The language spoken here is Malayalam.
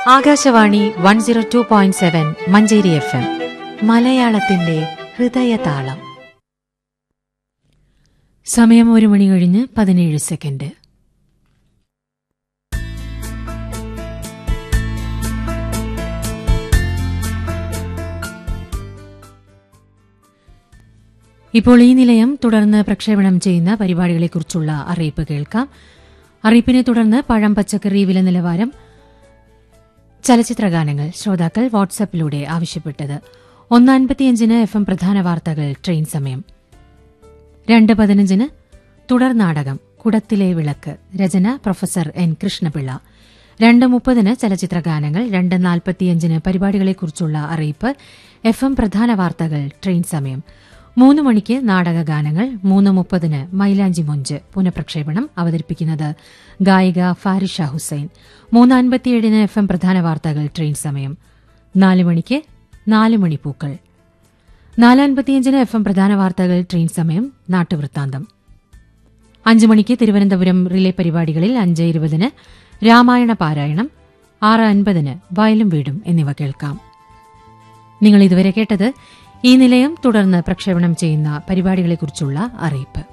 Akashvani one zero two point seven Manjeri F M മലയാളത്തിന്റെ ഹൃദയതാളം സമയം ഒരു മണി കഴിഞ്ഞ് പതിനേഴ് സെക്കൻഡ് ഇപ്പോൾ ഈ നിലയം തുടർന്ന് പ്രക്ഷേപണം ചെയ്യുന്ന പരിപാടികളെക്കുറിച്ചുള്ള അറിയിപ്പ് കേൾക്കാം അറിയിപ്പിനെ തുടർന്ന് പഴം പച്ചക്കറി വില നിലവാരം ചലച്ചിത്ര ഗാനങ്ങൾ ശ്രോതാക്കൾ വാട്സാപ്പിലൂടെ ആവശ്യപ്പെട്ടത് ഒന്ന് അൻപത്തിയഞ്ചിന് എഫ് എം പ്രധാന വാർത്തകൾ ട്രെയിൻ സമയം രണ്ട് പതിനഞ്ചിന് തുടർ നാടകം കുടത്തിലെ വിളക്ക് രചന പ്രൊഫസർ എൻ കൃഷ്ണപിള്ള രണ്ട് മുപ്പതിന് ചലച്ചിത്ര ഗാനങ്ങൾ രണ്ട് നാൽപ്പത്തിയഞ്ചിന് പരിപാടികളെക്കുറിച്ചുള്ള അറിയിപ്പ് എഫ് എം പ്രധാന വാർത്തകൾ ട്രെയിൻ സമയം മൂന്ന് മണിക്ക് നാടക ഗാനങ്ങൾ മൂന്ന് മുപ്പതിന് മൈലാഞ്ചി മൊഞ്ച് പുനഃപ്രക്ഷേപണം അവതരിപ്പിക്കുന്നത് ഗായിക ഫാരിഷ ഹുസൈൻ മൂന്ന് അൻപത്തിയേഴിന് എഫ് എം പ്രധാന വാർത്തകൾ ട്രെയിൻ സമയം നാല് മണിക്ക് നാല് മണിപ്പൂക്കൾ നാല് അൻപത്തിയഞ്ചിന് എഫ് എം പ്രധാന വാർത്തകൾ ട്രെയിൻ സമയം നാട്ടുവൃത്താന്തം അഞ്ച് മണിക്ക് തിരുവനന്തപുരം റിലേ പരിപാടികളിൽ അഞ്ച് ഇരുപതിന് രാമായണ പാരായണം ആറ് അൻപതിന് വയലും വീടും എന്നിവ കേൾക്കാം നിങ്ങൾ ഇതുവരെ കേട്ടത് ഈ നിലയം തുടർന്ന് പ്രക്ഷേപണം ചെയ്യുന്ന പരിപാടികളെക്കുറിച്ചുള്ള അറിയിപ്പ്